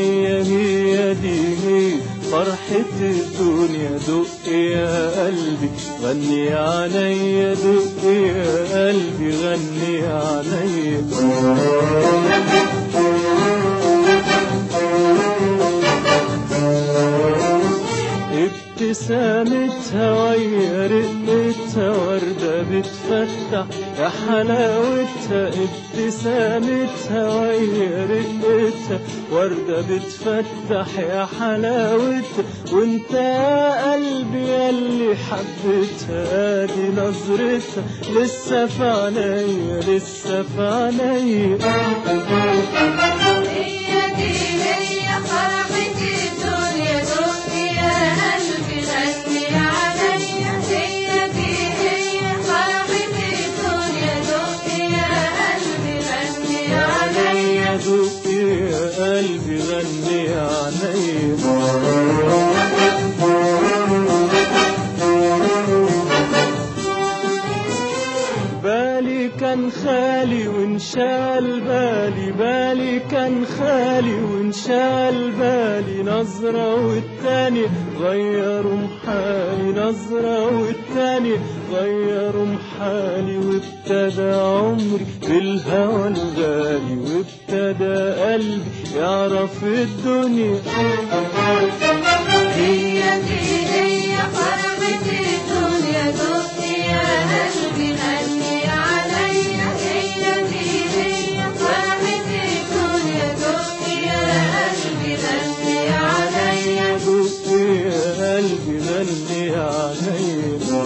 عينيا هي دي هي فرحة الدنيا دق يا قلبي غني عليا دق يا قلبي غني عليا ابتسامتها ويا رقتها وردة بتفتح يا حلاوتها ابتسامتها ويا رقتها وردة بتفتح يا حلاوتها وانت يا قلبي ياللي حبيتها ادي نظرتها لسه في عينيا لسه في عينيا هي دي هي فرحة الدنيا دق يا قلبي غني عليا هي دي هي فرحة الدنيا دق يا قلبي غني عليا عليا دق يا قلبي غني عليا بالي كان خالي وانشال بالي بالي كان خالي وانشال بالي نظرة والتاني غيروا محالي نظرة والتاني غيروا محالي وابتدى عمري بالهوى الغالي وابتدى قلبي يعرف الدنيا هي دي هي فرحة الدنيا دق يا قلبي غني عليا هي دي هي فرحة الدنيا دق يا قلبي غني عليا دق يا قلبي غني عليا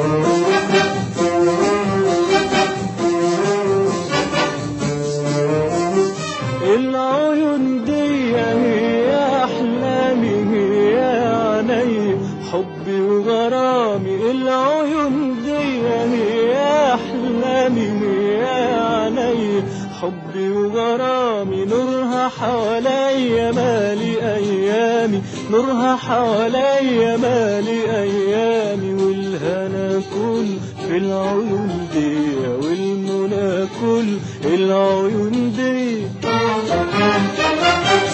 العيون دي هي أحلامي هي عيني حبي وغرامي العيون دي هي أحلامي هي عيني حبي وغرامي نورها حواليا مالي أيامي نورها حواليا مالي أيامي والهنا كل في العيون دي والمنى كل العيون دي